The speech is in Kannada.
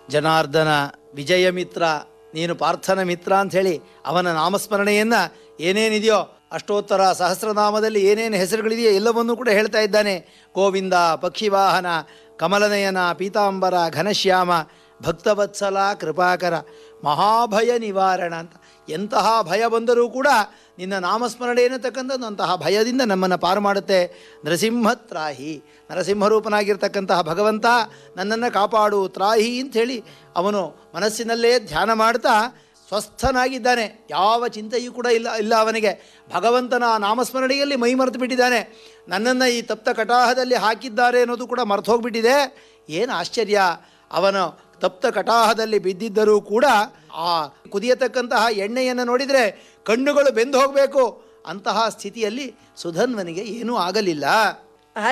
ಜನಾರ್ದನ ವಿಜಯ ಮಿತ್ರ ನೀನು ಪಾರ್ಥನ ಮಿತ್ರ ಅಂಥೇಳಿ ಅವನ ನಾಮಸ್ಮರಣೆಯನ್ನು ಏನೇನಿದೆಯೋ ಅಷ್ಟೋತ್ತರ ಸಹಸ್ರನಾಮದಲ್ಲಿ ಏನೇನು ಹೆಸರುಗಳಿದೆಯೋ ಎಲ್ಲವನ್ನೂ ಕೂಡ ಹೇಳ್ತಾ ಇದ್ದಾನೆ ಗೋವಿಂದ ಪಕ್ಷಿವಾಹನ ಕಮಲನಯನ ಪೀತಾಂಬರ ಘನಶ್ಯಾಮ ಭಕ್ತವತ್ಸಲ ಕೃಪಾಕರ ಮಹಾಭಯ ನಿವಾರಣ ಅಂತ ಎಂತಹ ಭಯ ಬಂದರೂ ಕೂಡ ನಿನ್ನ ನಾಮಸ್ಮರಣೆ ಎನ್ನತಕ್ಕಂಥದ್ದು ಅಂತಹ ಭಯದಿಂದ ನಮ್ಮನ್ನು ಪಾರು ಮಾಡುತ್ತೆ ನರಸಿಂಹ ತ್ರಾಹಿ ನರಸಿಂಹರೂಪನಾಗಿರ್ತಕ್ಕಂತಹ ಭಗವಂತ ನನ್ನನ್ನು ಕಾಪಾಡು ತ್ರಾಹಿ ಅಂಥೇಳಿ ಅವನು ಮನಸ್ಸಿನಲ್ಲೇ ಧ್ಯಾನ ಮಾಡ್ತಾ ಸ್ವಸ್ಥನಾಗಿದ್ದಾನೆ ಯಾವ ಚಿಂತೆಯೂ ಕೂಡ ಇಲ್ಲ ಇಲ್ಲ ಅವನಿಗೆ ಭಗವಂತನ ನಾಮಸ್ಮರಣೆಯಲ್ಲಿ ಮೈ ಮರೆತು ಬಿಟ್ಟಿದ್ದಾನೆ ನನ್ನನ್ನು ಈ ತಪ್ತ ಕಟಾಹದಲ್ಲಿ ಹಾಕಿದ್ದಾರೆ ಅನ್ನೋದು ಕೂಡ ಮರೆತು ಹೋಗ್ಬಿಟ್ಟಿದೆ ಏನು ಆಶ್ಚರ್ಯ ಅವನು ತಪ್ತ ಕಟಾಹದಲ್ಲಿ ಬಿದ್ದಿದ್ದರೂ ಕೂಡ ಆ ಕುದಿಯತಕ್ಕಂತಹ ಎಣ್ಣೆಯನ್ನು ನೋಡಿದರೆ ಕಣ್ಣುಗಳು ಬೆಂದು ಹೋಗಬೇಕು ಅಂತಹ ಸ್ಥಿತಿಯಲ್ಲಿ ಸುಧನ್ವನಿಗೆ ಏನೂ ಆಗಲಿಲ್ಲ